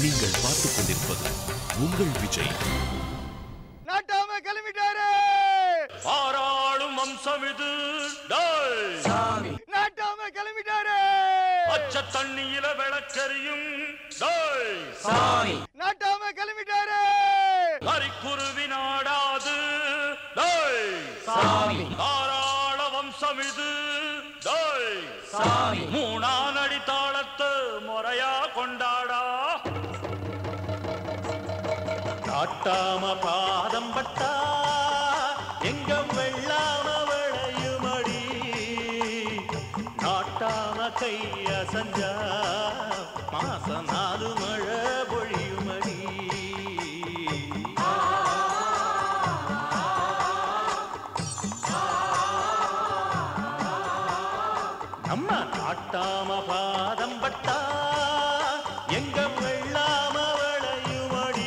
நீங்கள் பார்த்துக் கொண்டிருப்பது உங்கள் விஜய் நாட்டாம கிளம்பிட்டாரு பாராளும் வம்சம் இது டேய். நாட்டாம கிளம்பிட்டாரு பச்சை தண்ணியில விளக்கரியும் டேய். நாட்டாம கிளம்பிட்டாரு கரிக்குருவி நாடாது டேய். தாராள வம்சம் இது டேய். மூணாம் அடி தாளத்து முறையா கொண்டாடா காட்டாம பாதம் பட்டா எங்க வெள்ளாம விளையுமடி நாட்டாம கைய சஞ்சா மாசம் நாலு மழை பொழியுமடி நம்ம நாட்டாம பாதம் பட்டா எங்க வெள்ளாம விளையுமடி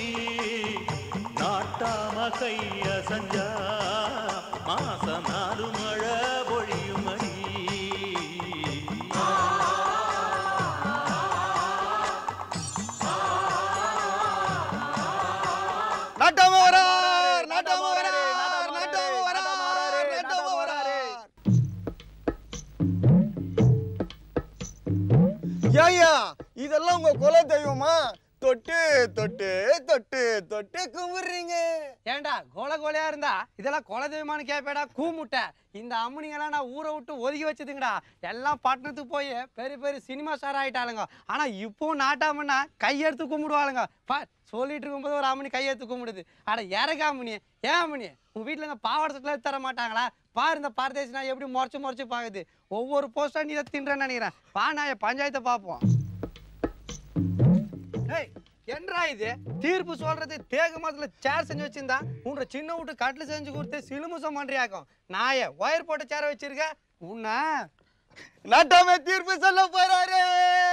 நாட்டாம கைய சஞ்சா மாச நாலு மழை பொழியுமடி நாட்டாம வரார் நாட்டாம வரார் நாட்டாம வரார் நாட்டாம வரார் ஏய்யா இதெல்லாம் உங்க குல தெய்வமா தொட்டு தொட்டு தொட்டு தொட்டு கும்பிடுறீங்க ஏன்டா கோல கோலையா இருந்தா இதெல்லாம் கொலை தெய்வமானு கேப்பேடா கூமுட்டை இந்த அம்மனிங்கெல்லாம் நான் ஊரை விட்டு ஒதுக்கி வச்சதுங்கடா எல்லாம் பட்டணத்துக்கு போய் பெரிய பெரிய சினிமா ஸ்டார் ஆயிட்டாளுங்க ஆனா இப்பவும் நாட்டாமன்னா கையெடுத்து கும்பிடுவாளுங்க பா சொல்லிட்டு இருக்கும்போது ஒரு அம்மனி கையெடுத்து கும்பிடுது அட இறங்க அம்மனி ஏன் அம்மனி உங்க வீட்டுல இங்க பாவாடை சட்டில தர மாட்டாங்களா பாரு இந்த பரதேசி நான் எப்படி முறைச்சு முறைச்சு பாக்குது ஒவ்வொரு போஸ்டா நீ இதை தின்றேன்னு நினைக்கிறேன் பா நான் பஞ்சாயத்தை பார்ப்போம் ஏய் என்னடா இது தீர்ப்பு சொல்றது தேக மரத்துல சேர் செஞ்சு வச்சிருந்தா உன்ற சின்ன வீட்டு கட்டில் செஞ்சு கொடுத்து சிலுமுசம் பண்றியாக்கும் நாய ஒயர் போட்ட சேர வச்சிருக்க உன்ன நாட்டாம தீர்ப்பு சொல்ல போறாரு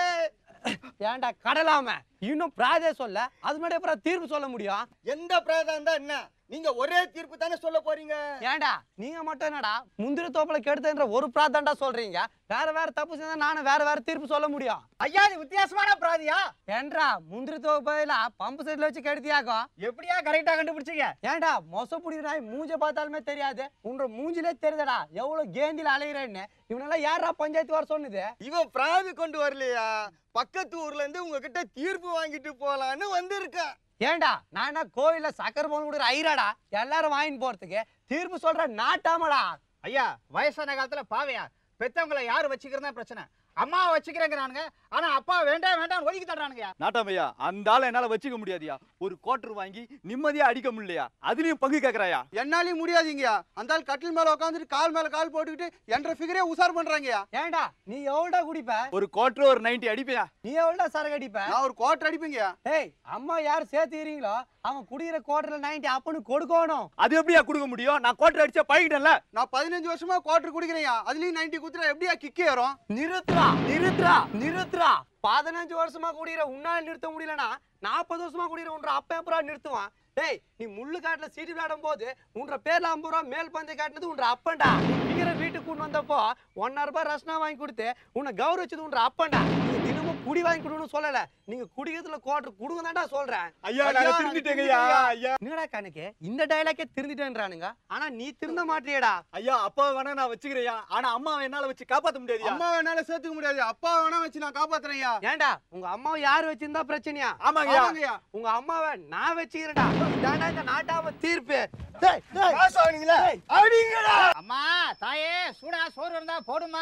ஏன்டா கடலாம இன்னும் பிராதே சொல்ல அது முன்னாடி அப்புறம் தீர்ப்பு சொல்ல முடியும் எந்த பிரேதம் தான் என்ன நீங்க ஒரே தீர்ப்பு தானே சொல்ல போறீங்க ஏன்டா நீங்க மட்டும் என்னடா முந்திரி தோப்புல கெடுத்தன்ற ஒரு பிராதாண்டா சொல்றீங்க வேற வேற தப்பு செஞ்சா நானும் வேற வேற தீர்ப்பு சொல்ல முடியும் ஐயா இது வித்தியாசமான பிராதியா ஏன்டா முந்திரி தோப்புல பம்பு செட்ல வச்சு கெடுத்தியாக்கும் எப்படியா கரெக்டா கண்டுபிடிச்சீங்க ஏன்டா மொசப்புடி நாய் மூஞ்ச பார்த்தாலுமே தெரியாது உன்ற மூஞ்சிலே தெரியுதடா எவ்வளவு கேந்தில அலைகிறேன்னு இவனெல்லாம் யாரா பஞ்சாயத்து வர சொன்னது இவன் பிராது கொண்டு வரலையா பக்கத்து ஊர்ல இருந்து உங்ககிட்ட தீர்ப்பு வாங்கிட்டு போலான்னு வந்திருக்கேன் ஏன்டா நான் என்ன கோவில்ல சக்கரை போன கொடுக்குற ஐராடா எல்லாரும் வாங்கிட்டு போறதுக்கு தீர்ப்பு சொல்ற நாட்டாமடா ஐயா வயசான காலத்துல பாவையா பெத்தவங்களை யாரு வச்சுக்கிறதா பிரச்சனை அம்மாவை வச்சுக்கிறேங்கிறானுங்க ஆனா அப்பா வேண்டாம் வேண்டாம் ஒதுக்கி தர்றானுங்க நாட்டாமையா அந்த ஆளை என்னால வச்சுக்க முடியாதுயா ஒரு கோட்டர் வாங்கி நிம்மதியா அடிக்க முடியலையா அதுலயும் பங்கு கேக்குறாயா என்னாலையும் முடியாதுங்கயா அந்த ஆள் கட்டில் மேல உட்காந்துட்டு கால் மேல கால் போட்டுக்கிட்டு என்ற ஃபிகரே உசார் பண்றாங்கயா ஏன்டா நீ எவ்வளோடா குடிப்ப ஒரு கோட்டர் ஒரு நைன்டி அடிப்பையா நீ எவ்வளோடா சரக்கு அடிப்ப நான் ஒரு கோட்டர் அடிப்பேங்கயா ஏய் அம்மா யார் சேர்த்துக்கிறீங்களோ அவன் குடிக்கிற கோட்டர்ல நைன்டி அப்பனுக்கு கொடுக்கணும் அது எப்படியா கொடுக்க முடியும் நான் கோட்டர் அடிச்சா பழகிட்டேன்ல நான் பதினஞ்சு வருஷமா கோட்டர் குடிக்கிறேன்யா அதுலயும் நைன்டி குத்துறா எப்படியா கிக்கே ஏறும் நிறுத்துறா நிறுத்துறா நிறுத்துறா பதினஞ்சு வருஷமா குடிக்கிற உன்னால நிறுத்த முடியலனா நாற்பது வருஷமா குடிக்கிற உன்ற அப்ப எப்பரா நிறுத்துவான் டேய் நீ முள்ளு காட்டுல சீட்டு விளையாடும் போது உன்ற பேர்ல ஐம்பது ரூபா மேல் பந்தை காட்டினது உன்ற அப்பன்டா நீங்கிற வீட்டுக்கு கொண்டு வந்தப்போ ஒன்னா ரூபாய் ரசனா வாங்கி கொடுத்து உன்னை கௌரவிச்சது உன்ற அப்பன்டா நீங்க தினமும் குடி வாங்கி கொடுன்னு சொல்லல நீங்க குடிக்கிறதுல கோட்டர் குடுங்க தான்டா சொல்றேன் ஐயா நாங்க திரும்பிட்டேங்கய்யா ஐயா என்னடா கணக்கு இந்த டைலாக்கே திருந்திட்டேன்றானுங்க ஆனா நீ திருந்த மாட்டியேடா ஐயா அப்பா வேணா நான் வச்சுக்கிறேயா ஆனா அம்மாவை என்னால வச்சு காப்பாத்த முடியாதுயா அம்மா என்னால சேர்த்துக்க முடியாது அப்பா வேணா வச்சு நான் காப்பாத்துறேன்யா ஏன்டா உங்க அம்மாவை யார் வச்சிருந்தா பிரச்சனையா ஆமாங்கய்யா ஆமாங்கய்யா உங்க அம்மாவை நான் வச்சுக்கிறேன்டா இதாண்டா இந்த நாட்டாம தீர்ப்பு டேய், டேய். காசு வாங்குனீங்களா அடிங்கடா அம்மா தாயே சூடா சோறு இருந்தா போடுமா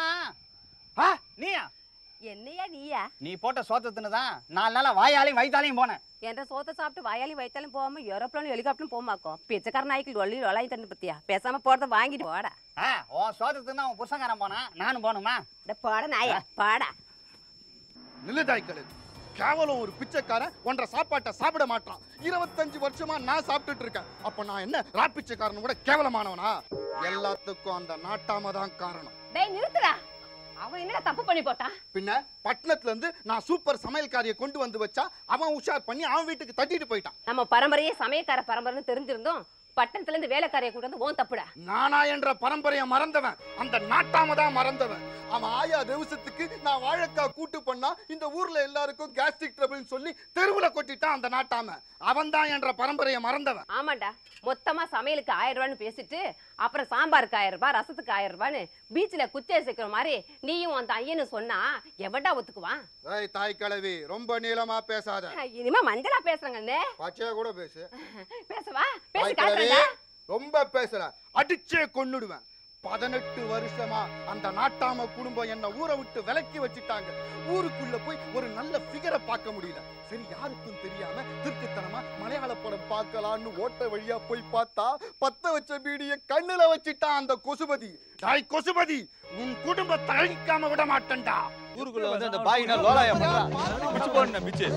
ஆ நீயா என்னையா நீயா நீ போட்ட சோத்தத்துன்னு தான் நாலு நாளா வாயாலையும் வயித்தாலையும் போனேன் என்ற சோத்தை சாப்பிட்டு வாயாலையும் வயிற்றாலும் போகாம ஏரோப்ளானும் ஹெலிகாப்டரும் போமாக்கும் பிச்சைக்கார நாய்க்கு ஒல்லி ஒலாயும் தந்து பத்தியா பேசாம போறத வாங்கிட்டு போடா ஆ ஓ சோத்தத்துன்னு அவன் புருஷங்காரன் போனான் நானும் போகணுமா இந்த போட நாயா பாடா நிலுதாய்க்களு கேவலம் ஒரு பிச்சைக்காரன் ஒன்றரை சாப்பாட்டை சாப்பிட மாட்டான் இருபத்தஞ்சு வருஷமா நான் சாப்பிட்டுட்டு இருக்கேன் அப்ப நான் என்ன ராட் பிச்சைக்காரன் கூட கேவலமானவனா எல்லாத்துக்கும் அந்த நாட்டாம தான் காரணம் டேய் நிறுத்துடா அவன் என்ன தப்பு பண்ணி போட்டான் பின்ன பட்டணத்துல இருந்து நான் சூப்பர் சமையல்காரியை கொண்டு வந்து வச்சா அவன் உஷார் பண்ணி அவன் வீட்டுக்கு தட்டிட்டு போயிட்டான் நம்ம பரம்பரையே சமயக்கார பரம்பரைன்னு தெரிஞ்சிருந்தோம் பட்டணத்துல இருந்து வேலைக்காரைய கூட்டு வந்து ஓன் தப்புடா நானா என்ற பரம்பரையை மறந்தவன் அந்த நாட்டாம தான் மறந்தவன் அவன் ஆயா தேவசத்துக்கு நான் வாழைக்காய் கூட்டு பண்ணா இந்த ஊர்ல எல்லாருக்கும் கேஸ்ட்ரிக் ட்ரபிள்னு சொல்லி தெருவுல கொட்டிட்டான் அந்த நாட்டாம அவன் தான் என்ற பரம்பரையை மறந்தவன் ஆமாண்டா மொத்தமா சமையலுக்கு ஆயிரம் ரூபான்னு பேசிட்டு அப்புறம் சாம்பாருக்கு ஆயிரம் ரூபாய் ரசத்துக்கு ஆயிரம் ரூபான்னு பீச்ல குத்தியை சேர்க்கிற மாதிரி நீயும் உன் ஐயன்னு சொன்னா எவன்டா ஒத்துக்குவான் ஏய் தாய் கிழவி ரொம்ப நீளமா பேசாத இனிமே மஞ்சளா பேசுறாங்கண்ணே பச்சையா கூட பேசு பேசவா பேசி தாய் கிழவி காட்டுறேன்டா ரொம்ப பேசுற அடிச்சே கொன்னுடுவேன் பதினெட்டு வருஷமா அந்த நாட்டாம குடும்பம் என்ன ஊரை விட்டு விலக்கி வச்சுட்டாங்க ஊருக்குள்ள போய் ஒரு நல்ல ஃபிகரை பார்க்க முடியல சரி யாருக்கும் தெரியாம திருட்டுத்தனமா மலையாள படம் பார்க்கலான்னு ஓட்ட வழியா போய் பார்த்தா பத்த வச்ச பீடிய கண்ணுல வச்சிட்டான் அந்த கொசுபதி டாய் கொசுபதி உன் குடும்பத்தை அழிக்காம விட மாட்டேன்டா ஊருக்குள்ள வந்து அந்த பாயினா லோலாயா பண்றான் பிச்சு போடணும் பிச்சு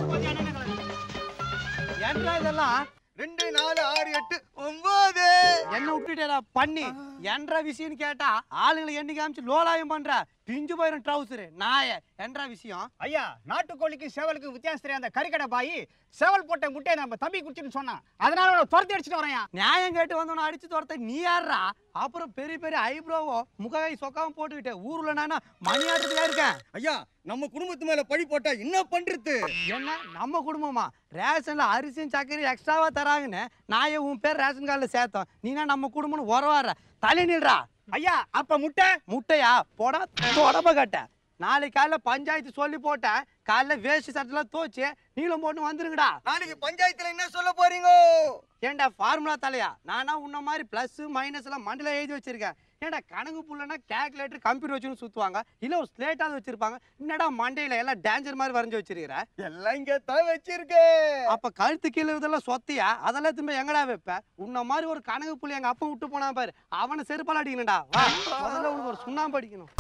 ஏன்டா இதெல்லாம் ரெண்டு நாலு ஆறு எட்டு ஒன்பது என்ன விட்டுட்டேடா பண்ணி என்ற விஷயம்னு கேட்டா ஆளுங்களை எண்ணி காமிச்சு லோலாயம் பண்ற பிஞ்சு போயிரும் ட்ரௌசரு நாய என்ற விஷயம் ஐயா நாட்டுக்கோழிக்கு சேவலுக்கு வித்தியாசம் தெரியாத கறிக்கடை பாய் சேவல் போட்ட முட்டையை நம்ம தம்பி குடிச்சுன்னு சொன்னான் அதனால அவனை துரத்தி அடிச்சுட்டு வரேன் நியாயம் கேட்டு வந்தவன அடிச்சு துரத்த நீ யாரா அப்புறம் பெரிய பெரிய ஐப்ரோவோ முகவை சொக்காவும் போட்டுக்கிட்டு ஊர்ல நானா மணி ஆட்டுறதுக்கா இருக்கேன் ஐயா நம்ம குடும்பத்து மேல பழி போட்டா என்ன பண்றது என்ன நம்ம குடும்பமா ரேஷன்ல அரிசியும் சர்க்கரையும் எக்ஸ்ட்ராவா தராங்கன்னு நான் ஏன் உன் பேர் ரேஷன் கார்டில் சேர்த்தோம் நீனா நம்ம குடும்பம்னு உறவாடுற தலை நில்றா ஐயா அப்ப முட்டை முட்டையா போடா தொடப்ப கட்ட நாளைக்கு காலைல பஞ்சாயத்து சொல்லி போட்டேன் காலைல வேஷ்டி சட்டெல்லாம் தோச்சு நீளம் போட்டு வந்துருங்கடா நாளைக்கு பஞ்சாயத்துல என்ன சொல்ல போறீங்க ஏன்டா ஃபார்முலா தலையா நானா உன்ன மாதிரி ப்ளஸ் மைனஸ் எல்லாம் மண்டில எழுதி வச்சிருக்கேன் ஏன்டா கணக்கு புள்ளனா கேல்குலேட்டர் கம்ப்யூட்டர் வச்சுன்னு சுத்துவாங்க இல்ல ஒரு ஸ்லேட்டாவது வச்சிருப்பாங்க என்னடா மண்டையில எல்லாம் டேஞ்சர் மாதிரி வரைஞ்சு வச்சிருக்கிற எல்லாம் இங்க தான் வச்சிருக்கேன் அப்ப கழுத்து கீழே இதெல்லாம் சொத்தியா அதெல்லாம் திரும்ப எங்கடா வைப்ப உன்ன மாதிரி ஒரு கணக்கு புள்ளி எங்க அப்பா விட்டு போனா பாரு அவனை செருப்பால் அடிக்கணும்டா வா முதல்ல உனக்கு ஒரு சுண்ணாம்பு அடிக்கணும்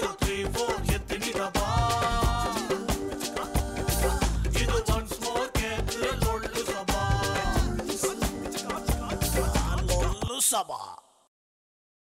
இது once more கேட்டு லொள்ளு சபா லொள்ளு சபா